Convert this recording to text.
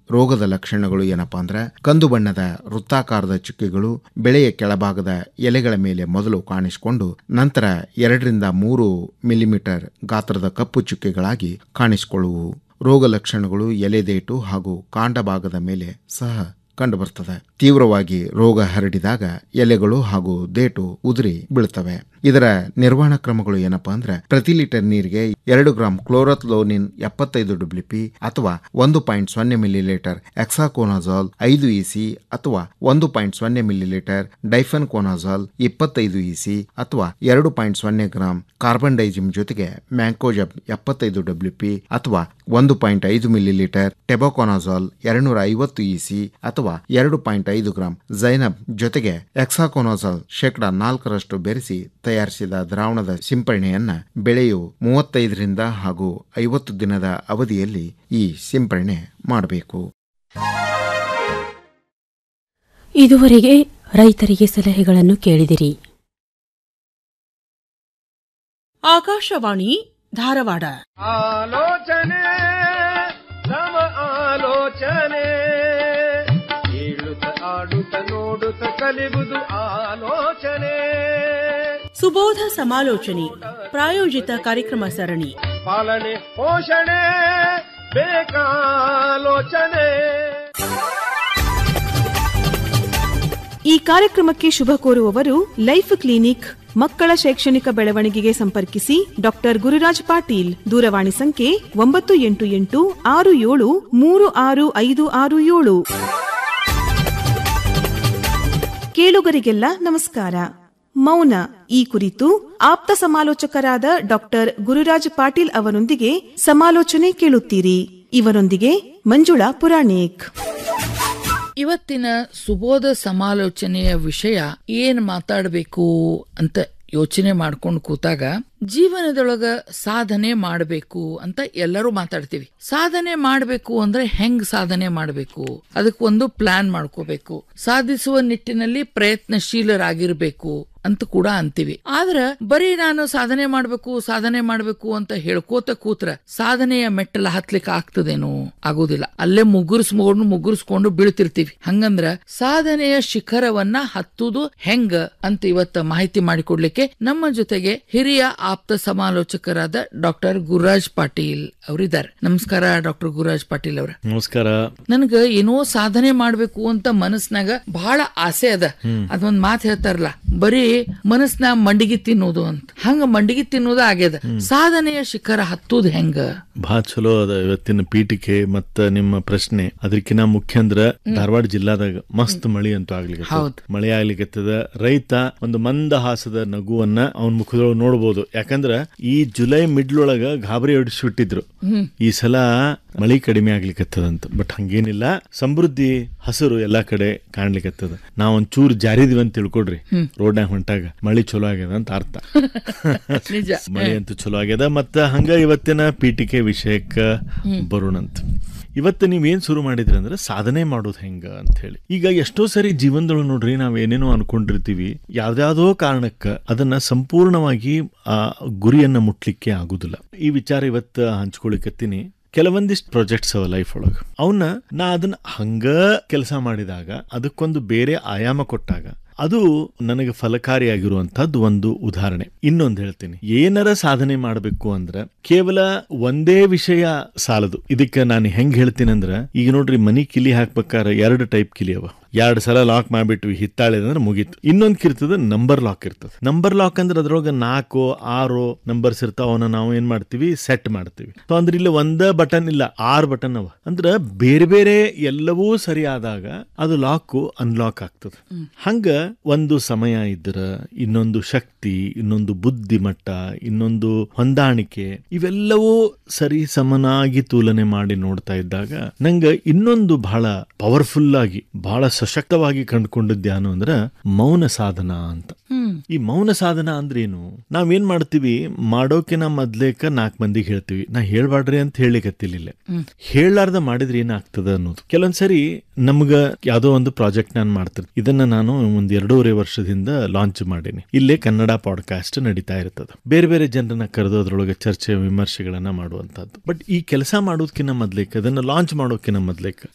ರೋಗದ ಲಕ್ಷಣಗಳು ಏನಪ್ಪಾ ಅಂದ್ರೆ ಕಂದು ಬಣ್ಣದ ವೃತ್ತಾಕಾರದ ಚುಕ್ಕೆಗಳು ಬೆಳೆಯ ಕೆಳಭಾಗದ ಎಲೆಗಳ ಮೇಲೆ ಮೊದಲು ಕಾಣಿಸಿಕೊಂಡು ನಂತರ ಎರಡರಿಂದ ಮೂರು ಮಿಲಿಮೀಟರ್ ಗಾತ್ರದ ಕಪ್ಪು ಚುಕ್ಕೆಗಳಾಗಿ ಕಾಣಿಸಿಕೊಳ್ಳುವು ರೋಗ ಲಕ್ಷಣಗಳು ಎಲೆದೇಟು ಹಾಗೂ ಕಾಂಡ ಭಾಗದ ಮೇಲೆ ಸಹ ಕಂಡುಬರ್ತದೆ ತೀವ್ರವಾಗಿ ರೋಗ ಹರಡಿದಾಗ ಎಲೆಗಳು ಹಾಗೂ ದೇಟು ಉದುರಿ ಬೀಳ್ತವೆ ಇದರ ನಿರ್ವಹಣಾ ಕ್ರಮಗಳು ಏನಪ್ಪಾ ಅಂದ್ರೆ ಪ್ರತಿ ಲೀಟರ್ ನೀರಿಗೆ ಎರಡು ಗ್ರಾಂ ಕ್ಲೋರತ್ಲೋನಿನ್ ಎಪ್ಪತ್ತೈದು ಡಬ್ಲ್ಯೂಪಿ ಅಥವಾ ಒಂದು ಪಾಯಿಂಟ್ ಸೊನ್ನೆ ಮಿಲಿಲೀಟರ್ ಎಕ್ಸಾಕೋನಾಜಾಲ್ ಐದು ಇಸಿ ಅಥವಾ ಒಂದು ಪಾಯಿಂಟ್ ಸೊನ್ನೆ ಮಿಲಿಲೀಟರ್ ಡೈಫನ್ ಕೋನಾಜಾಲ್ ಇಪ್ಪತ್ತೈದು ಇಸಿ ಅಥವಾ ಎರಡು ಪಾಯಿಂಟ್ ಸೊನ್ನೆ ಗ್ರಾಂ ಕಾರ್ಬನ್ ಡೈಜಿಮ್ ಜೊತೆಗೆ ಮ್ಯಾಂಕೋಜಬ್ ಎಪ್ಪತ್ತೈದು ಡಬ್ಲ್ಯೂಪಿ ಅಥವಾ ಒಂದು ಪಾಯಿಂಟ್ ಐದು ಮಿಲಿಲೀಟರ್ ಟೆಬಾಕೋನಾಜಾಲ್ ಎರಡ್ನೂರ ಐವತ್ತು ಇಸಿ ಅಥವಾ ಎರಡು ಪಾಯಿಂಟ್ ಐದು ಗ್ರಾಂ ಜೈನಬ್ ಜೊತೆಗೆ ಎಕ್ಸಾಕೋನಾಜಾಲ್ ಶೇಕಡ ನಾಲ್ಕರಷ್ಟು ಬೆರೆಸಿ ತಯಾರಿಸಿದ ದ್ರಾವಣದ ಸಿಂಪರಣೆಯನ್ನ ಬೆಳೆಯು ಮೂವತ್ತೈದರಿಂದ ಹಾಗೂ ಐವತ್ತು ದಿನದ ಅವಧಿಯಲ್ಲಿ ಈ ಸಿಂಪರಣೆ ಮಾಡಬೇಕು ಇದುವರೆಗೆ ರೈತರಿಗೆ ಸಲಹೆಗಳನ್ನು ಕೇಳಿದಿರಿ ಆಕಾಶವಾಣಿ ಧಾರವಾಡ ಆಲೋಚನೆ ನವ ಆಲೋಚನೆ ಕೇಳುತ್ತ ಆಡುತ್ತ ನೋಡುತ್ತ ಕಲಿಬುದು ಆಲೋಚನೆ ಸುಬೋಧ ಸಮಾಲೋಚನೆ ಪ್ರಾಯೋಜಿತ ಕಾರ್ಯಕ್ರಮ ಸರಣಿ ಪಾಲನೆ ಪೋಷಣೆ ಬೇಕಾಲೋಚನೆ ಈ ಕಾರ್ಯಕ್ರಮಕ್ಕೆ ಶುಭ ಕೋರುವವರು ಲೈಫ್ ಕ್ಲಿನಿಕ್ ಮಕ್ಕಳ ಶೈಕ್ಷಣಿಕ ಬೆಳವಣಿಗೆಗೆ ಸಂಪರ್ಕಿಸಿ ಡಾಕ್ಟರ್ ಗುರುರಾಜ್ ಪಾಟೀಲ್ ದೂರವಾಣಿ ಸಂಖ್ಯೆ ಒಂಬತ್ತು ಎಂಟು ಎಂಟು ಆರು ಏಳು ಮೂರು ಆರು ಐದು ಆರು ಏಳು ಕೇಳುಗರಿಗೆಲ್ಲ ನಮಸ್ಕಾರ ಮೌನ ಈ ಕುರಿತು ಆಪ್ತ ಸಮಾಲೋಚಕರಾದ ಡಾಕ್ಟರ್ ಗುರುರಾಜ್ ಪಾಟೀಲ್ ಅವರೊಂದಿಗೆ ಸಮಾಲೋಚನೆ ಕೇಳುತ್ತೀರಿ ಇವರೊಂದಿಗೆ ಮಂಜುಳಾ ಪುರಾಣಿಕ್ ಇವತ್ತಿನ ಸುಬೋಧ ಸಮಾಲೋಚನೆಯ ವಿಷಯ ಏನ್ ಮಾತಾಡಬೇಕು ಅಂತ ಯೋಚನೆ ಮಾಡ್ಕೊಂಡು ಕೂತಾಗ ಜೀವನದೊಳಗ ಸಾಧನೆ ಮಾಡಬೇಕು ಅಂತ ಎಲ್ಲರೂ ಮಾತಾಡ್ತೀವಿ ಸಾಧನೆ ಮಾಡಬೇಕು ಅಂದ್ರೆ ಹೆಂಗ್ ಸಾಧನೆ ಮಾಡಬೇಕು ಅದಕ್ಕೆ ಒಂದು ಪ್ಲಾನ್ ಮಾಡ್ಕೋಬೇಕು ಸಾಧಿಸುವ ನಿಟ್ಟಿನಲ್ಲಿ ಪ್ರಯತ್ನಶೀಲರಾಗಿರ್ಬೇಕು ಅಂತ ಕೂಡ ಅಂತೀವಿ ಆದ್ರ ಬರೀ ನಾನು ಸಾಧನೆ ಮಾಡ್ಬೇಕು ಸಾಧನೆ ಮಾಡ್ಬೇಕು ಅಂತ ಹೇಳ್ಕೋತ ಕೂತ್ರ ಸಾಧನೆಯ ಮೆಟ್ಟಲ ಹತ್ಲಿಕ್ಕೆ ಆಗ್ತದೇನೋ ಆಗೋದಿಲ್ಲ ಅಲ್ಲೇ ಮುಗುರ್ಸ್ಕೊಂಡು ಮುಗುರ್ಸ್ಕೊಂಡು ಬೀಳ್ತಿರ್ತೀವಿ ಹಂಗಂದ್ರ ಸಾಧನೆಯ ಶಿಖರವನ್ನ ಹತ್ತುದು ಹೆಂಗ ಅಂತ ಇವತ್ತ ಮಾಹಿತಿ ಮಾಡಿಕೊಡ್ಲಿಕ್ಕೆ ನಮ್ಮ ಜೊತೆಗೆ ಹಿರಿಯ ಆಪ್ತ ಸಮಾಲೋಚಕರಾದ ಡಾಕ್ಟರ್ ಗುರುರಾಜ್ ಪಾಟೀಲ್ ಅವರಿದ್ದಾರೆ ನಮಸ್ಕಾರ ಡಾಕ್ಟರ್ ಗುರುರಾಜ್ ಪಾಟೀಲ್ ಅವ್ರ ನಮಸ್ಕಾರ ನನಗ ಏನೋ ಸಾಧನೆ ಮಾಡ್ಬೇಕು ಅಂತ ಮನಸ್ನಾಗ ಬಹಳ ಆಸೆ ಅದ ಅದೊಂದ್ ಮಾತು ಹೇಳ್ತಾರಲ್ಲ ಬರೀ ಮನಸ್ನ ಮಂಡಿಗೆ ತಿನ್ನೋದು ಅಂತ ಹಂಗ ಮಂಡಿಗೆ ತಿನ್ನೋದು ಆಗ್ಯದ ಸಾಧನೆಯ ಶಿಖರ ಹತ್ತುದು ಹೆಂಗ ಬಹಳ ಚಲೋ ಅದ ಇವತ್ತಿನ ಪೀಠಿಕೆ ಮತ್ತ ನಿಮ್ಮ ಪ್ರಶ್ನೆ ಅದಕ್ಕಿಂತ ಮುಖ್ಯ ಅಂದ್ರ ಧಾರವಾಡ ಜಿಲ್ಲಾದಾಗ ಮಸ್ತ್ ಮಳಿ ಅಂತೂ ಆಗ್ಲಿಕ್ಕೆ ಹೌದ್. ಮಳೆ ಆಗ್ಲಿಕ್ಕತ್ತದ ರೈತ ಒಂದು ಮಂದಹಾಸದ ನಗುವನ್ನ ಅವನ ಮುಖದೊಳಗೆ ನೋಡ್ಬೋದು ಯಾಕಂದ್ರ ಈ ಜುಲೈ ಮಿಡ್ಲೊಳಗ ಗಾಬರಿ ಹೊಡಿಸ್ಬಿಟ್ಟಿದ್ರು ಈ ಸಲ ಮಳಿ ಕಡಿಮೆ ಆಗ್ಲಿಕ್ಕತ್ತದಂತ ಬಟ್ ಹಂಗೇನಿಲ್ಲ ಸಮೃದ್ಧಿ ಹಸಿರು ಎಲ್ಲಾ ಕಡೆ ಕಾಣ್ಲಿಕ್ಕತ್ತದ ನಾವ್ ಒಂಚೂರು ಜಾರಿದಿವಿ ಅಂತ ತಿಳ್ಕೊಡ್ರಿ ರೋಡ್ನಾಗ ಹೊಂಟಾಗ ಮಳಿ ಚಲೋ ಆಗ್ಯದ ಅಂತ ಅರ್ಥ ನಿಜ ಮಳೆ ಅಂತೂ ಚಲೋ ಆಗ್ಯದ ಮತ್ತ ಹಂಗ ಇವತ್ತಿನ ಪೀಠಿಕೆ ವಿಷಯಕ್ಕ ಬರೋಣಂತ ಇವತ್ತು ನೀವೇನ್ ಶುರು ಮಾಡಿದ್ರಿ ಅಂದ್ರೆ ಸಾಧನೆ ಮಾಡೋದು ಹೆಂಗ ಅಂತ ಹೇಳಿ ಈಗ ಎಷ್ಟೋ ಸರಿ ಜೀವನದೊಳಗೆ ನೋಡ್ರಿ ನಾವ್ ಏನೇನೋ ಅನ್ಕೊಂಡಿರ್ತೀವಿ ಯಾವ್ದಾವ್ದೋ ಕಾರಣಕ್ಕ ಅದನ್ನ ಸಂಪೂರ್ಣವಾಗಿ ಆ ಗುರಿಯನ್ನ ಮುಟ್ಲಿಕ್ಕೆ ಆಗುದಿಲ್ಲ ಈ ವಿಚಾರ ಇವತ್ತು ಹಂಚ್ಕೊಳಿಕತ್ತೀನಿ ಕೆಲವೊಂದಿಷ್ಟು ಪ್ರಾಜೆಕ್ಟ್ಸ್ ಅವ ಲೈಫ್ ಒಳಗ ಅವನ್ನ ನಾ ಅದನ್ನ ಹಂಗ ಕೆಲಸ ಮಾಡಿದಾಗ ಅದಕ್ಕೊಂದು ಬೇರೆ ಆಯಾಮ ಕೊಟ್ಟಾಗ ಅದು ನನಗೆ ಫಲಕಾರಿಯಾಗಿರುವಂತದ್ದು ಒಂದು ಉದಾಹರಣೆ ಇನ್ನೊಂದು ಹೇಳ್ತೀನಿ ಏನರ ಸಾಧನೆ ಮಾಡಬೇಕು ಅಂದ್ರ ಕೇವಲ ಒಂದೇ ವಿಷಯ ಸಾಲದು ಇದಕ್ಕೆ ನಾನು ಹೆಂಗ್ ಹೇಳ್ತೀನಿ ಅಂದ್ರ ಈಗ ನೋಡ್ರಿ ಮನಿ ಕಿಲಿ ಹಾಕ್ಬೇಕಾರ ಎರಡು ಟೈಪ್ ಕಿಲಿ ಅವ ಎರಡು ಸಲ ಲಾಕ್ ಮಾಡ್ಬಿಟ್ವಿ ಹಿತ್ತಾಳೆ ಅಂದ್ರೆ ಮುಗೀತು ಇನ್ನೊಂದ್ ಇರ್ತದ ನಂಬರ್ ಲಾಕ್ ಇರ್ತದೆ ನಂಬರ್ ಲಾಕ್ ಅಂದ್ರೆ ಅದ್ರೊಳಗ ನಾಲ್ಕು ಆರು ನಂಬರ್ಸ್ ಇರ್ತಾವ ಅವನ್ನ ನಾವು ಏನ್ ಮಾಡ್ತೀವಿ ಸೆಟ್ ಮಾಡ್ತೀವಿ ಸೊ ಅಂದ್ರೆ ಇಲ್ಲಿ ಒಂದ ಬಟನ್ ಇಲ್ಲ ಆರು ಬಟನ್ ಅವ ಅಂದ್ರ ಬೇರೆ ಬೇರೆ ಎಲ್ಲವೂ ಸರಿ ಆದಾಗ ಅದು ಲಾಕ್ ಅನ್ಲಾಕ್ ಆಗ್ತದೆ ಹಂಗ ಒಂದು ಸಮಯ ಇದ್ರ ಇನ್ನೊಂದು ಶಕ್ತಿ ಇನ್ನೊಂದು ಬುದ್ಧಿ ಮಟ್ಟ ಇನ್ನೊಂದು ಹೊಂದಾಣಿಕೆ ಇವೆಲ್ಲವೂ ಸರಿ ಸಮನಾಗಿ ತುಲನೆ ಮಾಡಿ ನೋಡ್ತಾ ಇದ್ದಾಗ ನಂಗ ಇನ್ನೊಂದು ಬಹಳ ಪವರ್ಫುಲ್ ಆಗಿ ಬಹಳ ಸಶಕ್ತವಾಗಿ ಕಂಡುಕೊಂಡಿದ್ದೇನು ಅಂದ್ರ ಮೌನ ಸಾಧನ ಅಂತ ಈ ಮೌನ ಸಾಧನ ಅಂದ್ರೇನು ನಾವೇನ್ ಮಾಡ್ತೀವಿ ಮಾಡೋಕಿನ ಮೊದ್ಲೇಕ ನಾಲ್ಕು ಮಂದಿಗೆ ಹೇಳ್ತೀವಿ ನಾ ಹೇಳ್ಬಾಡ್ರಿ ಅಂತ ಹೇಳಿಕತ್ತಿಲ್ಲ ಹೇಳಾರ್ದ ಮಾಡಿದ್ರೆ ಏನಾಗ್ತದ ಅನ್ನೋದು ಕೆಲವೊಂದ್ಸರಿ ನಮ್ಗ ಯಾವ್ದೋ ಒಂದು ಪ್ರಾಜೆಕ್ಟ್ ನಾನು ಮಾಡ್ತಿರ್ತೀನಿ ಇದನ್ನ ನಾನು ಒಂದ್ ಎರಡೂವರೆ ವರ್ಷದಿಂದ ಲಾಂಚ್ ಮಾಡೀನಿ ಇಲ್ಲೇ ಕನ್ನಡ ಪಾಡ್ಕಾಸ್ಟ್ ನಡೀತಾ ಇರ್ತದೆ ಬೇರೆ ಬೇರೆ ಜನರನ್ನ ಕರೆದು ಅದ್ರೊಳಗೆ ಚರ್ಚೆ ವಿಮರ್ಶೆಗಳನ್ನ ಮಾಡುವಂತದ್ದು ಬಟ್ ಈ ಕೆಲಸ ಮಾಡೋದಕ್ಕಿಂತ ಮೊದ್ಲೇಕ ಅದನ್ನ ಲಾಂಚ್ ಮಾಡೋಕ್ಕಿಂತ ಮೊದ್ಲೇಕ